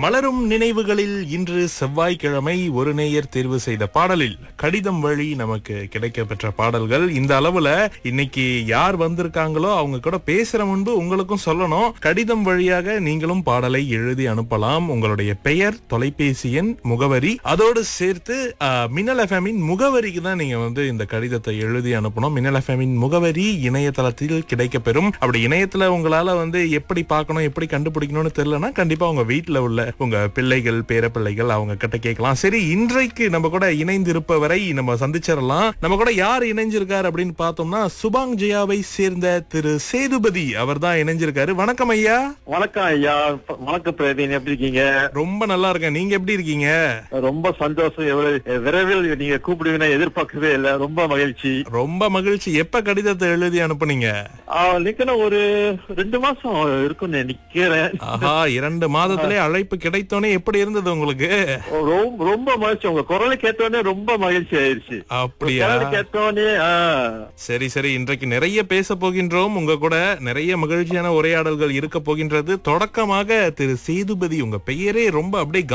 மலரும் நினைவுகளில் இன்று செவ்வாய்க்கிழமை ஒரு நேயர் தேர்வு செய்த பாடலில் கடிதம் வழி நமக்கு கிடைக்க பெற்ற பாடல்கள் இந்த அளவுல இன்னைக்கு யார் வந்திருக்காங்களோ அவங்க கூட பேசுற முன்பு உங்களுக்கும் சொல்லணும் கடிதம் வழியாக நீங்களும் பாடலை எழுதி அனுப்பலாம் உங்களுடைய பெயர் தொலைபேசி எண் முகவரி அதோடு சேர்த்து அஹ், மின்னல் எஃப்எம்மின் முகவரிக்கு தான் நீங்க வந்து இந்த கடிதத்தை எழுதி அனுப்பணும் மின்னல் எஃப்எம்மின் முகவரி இணையதளத்தில் கிடைக்கப்பெறும் அப்படி இணையத்துல உங்களால வந்து எப்படி பார்க்கணும் எப்படி கண்டுபிடிக்கணும்னு தெரியலனா கண்டிப்பா உங்க வீட்ல உள்ள உங்க பிள்ளைகள் பேரப்பிள்ளைகள் அவங்க கிட்ட கேட்கலாம் சரி இன்றைக்கு நம்ம கூட இணைந்து இருப்பவரை நம்ம சந்திச்சிடலாம் நம்ம கூட யார் இணைஞ்சிருக்காரு அப்படின்னு பார்த்தோம்னா சுபாங் ஜெயாவை சேர்ந்த திரு சேதுபதி அவர் தான் இணைஞ்சிருக்காரு வணக்கம் ஐயா வணக்கம் ஐயா ப- வணக்கம் பிரவீன் எப்படி இருக்கீங்க ரொம்ப நல்லா இருக்கேன் நீங்க எப்படி இருக்கீங்க ரொம்ப சந்தோஷம் எவ்வளவு விரைவில் நீங்க கூப்பிடுவீங்க எதிர்பார்க்கவே இல்ல ரொம்ப மகிழ்ச்சி ரொம்ப மகிழ்ச்சி எப்ப கடிதத்தை எழுதி அனுப்புனீங்க நிக்கணும் ஒரு ரெண்டு மாசம் இருக்கும்னு நிக்கிறேன் ஆஹா இரண்டு மாதத்திலே அழைப்பு கிடைத்தோனே எப்படி இருந்தது உங்களுக்கு ரொம்ப ரொம்ப மகிழ்ச்சி உங்க குரலை கேட்டோடனே ரொம்ப மகிழ்ச்சி ஆயிருச்சு அப்படியா குரலை கேட்டோடனே ஆ, சரி சரி இன்றைக்கு நிறைய பேச போகின்றோம் உங்க கூட நிறைய மகிழ்ச்சியான உரையாடல்கள் இருக்க போகின்றது தொடக்கமாக திரு சேதுபதி உங்க பெயரே ரொம்ப அப்படியே